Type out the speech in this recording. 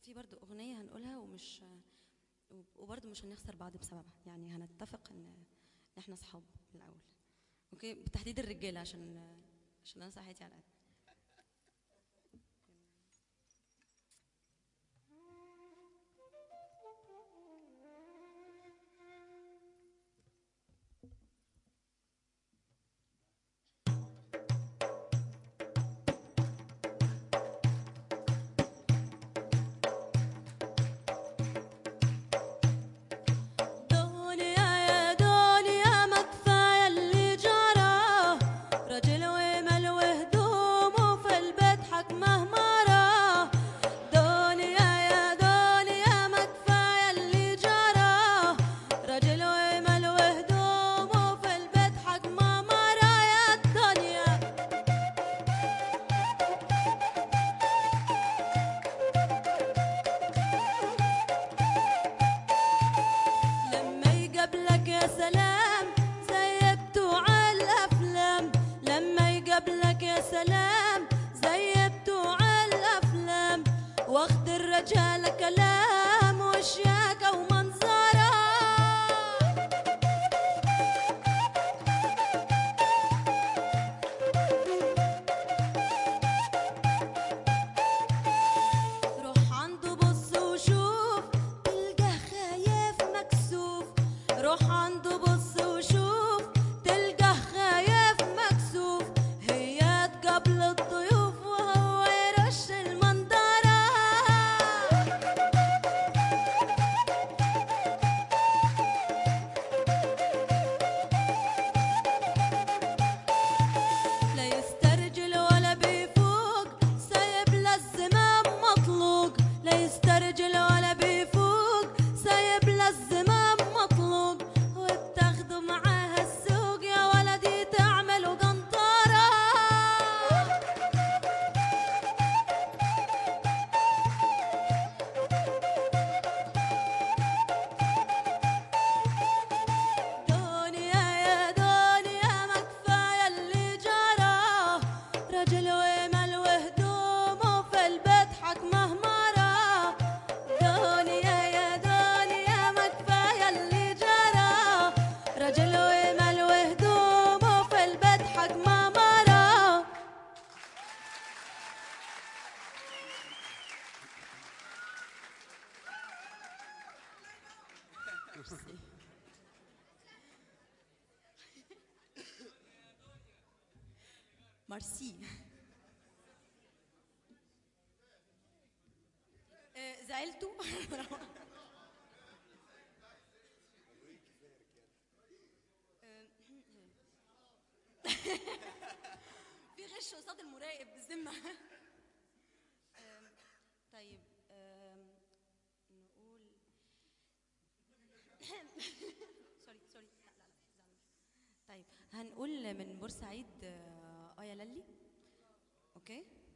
في برضو أغنية هنقولها ومش وبرضو مش هنخسر بعض بسببها يعني هنتفق إن إحنا أصحاب من الأول أوكي بالتحديد الرجالة عشان عشان أنا صحتي على قد دنيا يا دنيا ما كفاية اللي جرى راجل ومال وهدومه في البيت حق مهمرة دنيا يا دنيا ما كفاية اللي جرى راجل ومال وهدومه في البيت حق مهمرة يا الدنيا لما يقابلك يا سلام زي بتوع الافلام لما يقابلك يا سلام زي بتوع الافلام واخد الرجال كلام وشياكة ومنظرة روح عنده بص وشوف تلقاه خايف مكسوف روح عنده بص وشوف تلقاه خايف مكسوف هي تقابل الضيوف وهو يرش المنظرة لا يسترجل ولا بيفوق سايب للزمام مطلوق لا يسترجل ولا بيفوق سايب للزمام مطلوق وبتاخدوا معاها السوق يا ولدي تعملوا قنطرة دنيا يا دنيا ما كفاية اللي جرى رجل ومال وهدومه في البيت حق مهمرة دنيا يا دنيا ما كفاية اللي جرى رجل ومال وهدومه في البيت حق مهمرة ميرسي آه، زعلتوا في غش قصاد المراقب بالذمة آم، طيب آم، نقول سوري سوري لا لا لا تزعلوش. طيب هنقول من بورسعيد آه، آية للي اوكي